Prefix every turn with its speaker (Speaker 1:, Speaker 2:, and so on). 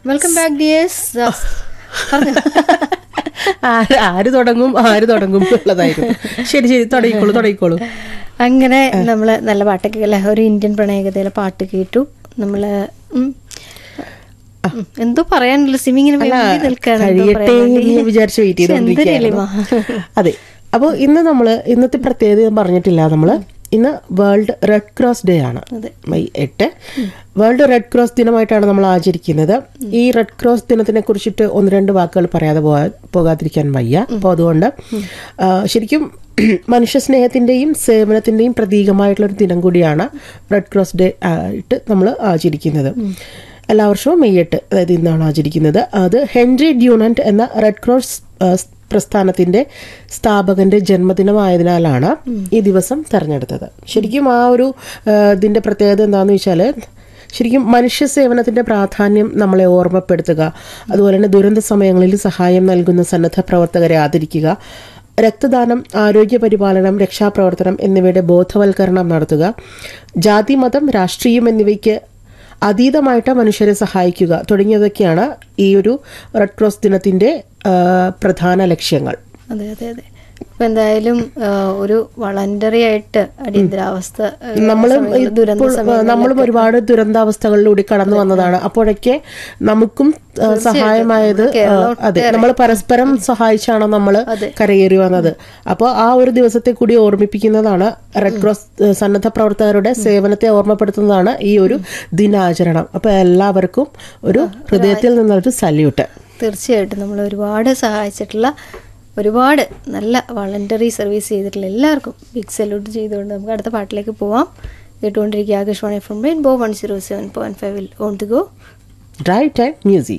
Speaker 1: Welcome back dears
Speaker 2: ആര് ആര് തുടങ്ങും ആര് തുടങ്ങും എന്നുള്ളതായിരുന്നു ശരി ശരി തുടങ്ങിക്കോളൂ തുടങ്ങിക്കോളൂ
Speaker 1: അങ്ങനെ നമ്മള് നല്ല പാട്ടൊക്കെ അല്ലേ ഒരു ഇന്ത്യൻ പ്രണയകഥയിലെ പാട്ട് കേട്ടു നമ്മള് ഉം, ഉം, എന്തോ പറയാനുള്ള സിമി ഇങ്ങനെ
Speaker 2: അല്ല
Speaker 1: വെമ്പി നിൽക്കാണ് എന്തോ
Speaker 2: കഴിയട്ടെ
Speaker 1: പറയാൻ
Speaker 2: എന്ന്
Speaker 1: വേണ്ടി.
Speaker 2: ഞാൻ വിചാരിച്ച് വെയിറ്റ്
Speaker 1: പക്ഷെ എന്തൊരു എളിമ.
Speaker 2: ചെയ്തോണ്ടിരിക്കുകയായിരുന്നു അതെ അപ്പോൾ ഇന്ന് നമ്മൾ ഇന്നത്തെ പ്രത്യേകത ഞാൻ പറഞ്ഞിട്ടില്ല നമ്മൾ ഇന്ന് വേൾഡ് റെഡ് ക്രോസ് ഡേ ആണ്
Speaker 1: അതെ.
Speaker 2: മെയ് എട്ട് വേൾഡ് റെഡ് ക്രോസ് ദിനമായിട്ടാണ് നമ്മൾ ആചരിക്കുന്നത് ഈ റെഡ് ക്രോസ് ദിനത്തിനെ കുറിച്ചിട്ട് ഒന്ന് രണ്ട് വാക്കുകൾ പറയാതെ പോകാ പോകാതിരിക്കാൻ വയ്യ അപ്പോൾ അതുകൊണ്ട് ആ, ശരിക്കും മനുഷ്യ സ്നേഹത്തിൻ്റെയും സേവനത്തിൻ്റെയും പ്രതീകമായിട്ടുള്ള ഒരു ദിനം കൂടിയാണ് റെഡ് ക്രോസ് ഡേ ആയിട്ട് നമ്മൾ ആചരിക്കുന്നത് എല്ലാ വർഷവും മെയ് എട്ട് അതായത് ഇന്നാണ് ആചരിക്കുന്നത് അത് ഹെൻറി ഡ്യൂണന്റ് എന്ന റെഡ് ക്രോസ് ആ, പ്രസ്ഥാനത്തിന്റെ സ്ഥാപകന്റെ ജന്മദിനമായതിനാലാണ് ഈ ദിവസം തെരഞ്ഞെടുത്തത് ശരിക്കും ആ ഒരു ആ, ഇതിന്റെ പ്രത്യേകത എന്താണെന്ന് വെച്ചാൽ ശരിക്കും മനുഷ്യ സേവനത്തിന്റെ പ്രാധാന്യം നമ്മളെ ഓർമ്മപ്പെടുത്തുക അതുപോലെ തന്നെ ദുരന്ത സമയങ്ങളിൽ സഹായം നൽകുന്ന സന്നദ്ധ പ്രവർത്തകരെ ആദരിക്കുക രക്തദാനം ആരോഗ്യ പരിപാലനം രക്ഷാപ്രവർത്തനം എന്നിവയുടെ ബോധവൽക്കരണം നടത്തുക ജാതി മതം രാഷ്ട്രീയം എന്നിവയ്ക്ക് അതീതമായിട്ട് മനുഷ്യരെ സഹായിക്കുക തുടങ്ങിയതൊക്കെയാണ് ഈ ഒരു റെഡ് ക്രോസ് ദിനത്തിന്റെ ആ, പ്രധാന ലക്ഷ്യങ്ങൾ
Speaker 1: അതെ അതെ അതെ ഇപ്പൊ എന്തായാലും ആ, ഒരു വളണ്ടറി ആയിട്ട് അടിയന്തരാവസ്ഥ ആ,
Speaker 2: നമ്മളും
Speaker 1: സമയങ്ങളിൽ, ദുരന്ത
Speaker 2: ഇപ്പോൾ
Speaker 1: സമയങ്ങളിലൊക്കെ
Speaker 2: നമ്മളും ഒരുപാട് ദുരന്താവസ്ഥകളിലൂടെ കടന്നു വന്നതാണ് അപ്പോഴൊക്കെ നമുക്കും ആ, സഹായമായത് ആ,
Speaker 1: കേരളം
Speaker 2: അതെ നമ്മൾ പരസ്പരം സഹായിച്ചാണ് നമ്മൾ
Speaker 1: അതെ.
Speaker 2: കരയേറി വന്നത് അപ്പോൾ ആ ഒരു ദിവസത്തെ കൂടി ഓർമ്മിപ്പിക്കുന്നതാണ് റെഡ് ക്രോസ് ആ, സന്നദ്ധ പ്രവർത്തകരുടെ സേവനത്തെ ഓർമ്മപ്പെടുത്തുന്നതാണ് ഈ ഒരു ദിനാചരണം അപ്പോൾ എല്ലാവർക്കും ഒരു ഹൃദയത്തിൽ നിന്നൊരു സല്യൂട്ട്
Speaker 1: തീർച്ചയായിട്ടും നമ്മൾ ഒരുപാട് സഹായിച്ചിട്ടുള്ള ഒരുപാട് നല്ല വളണ്ടറി സർവീസ് ചെയ്തിട്ടുള്ള എല്ലാവർക്കും ബിഗ് സല്യൂട്ട് ചെയ്തുകൊണ്ട് നമുക്ക് അടുത്ത പാട്ടിലേക്ക് പോവാം കേട്ടുകൊണ്ടിരിക്കുക Akashvani from Rainbow one zero seven point ഫൈവിൽ on the go
Speaker 2: drive time music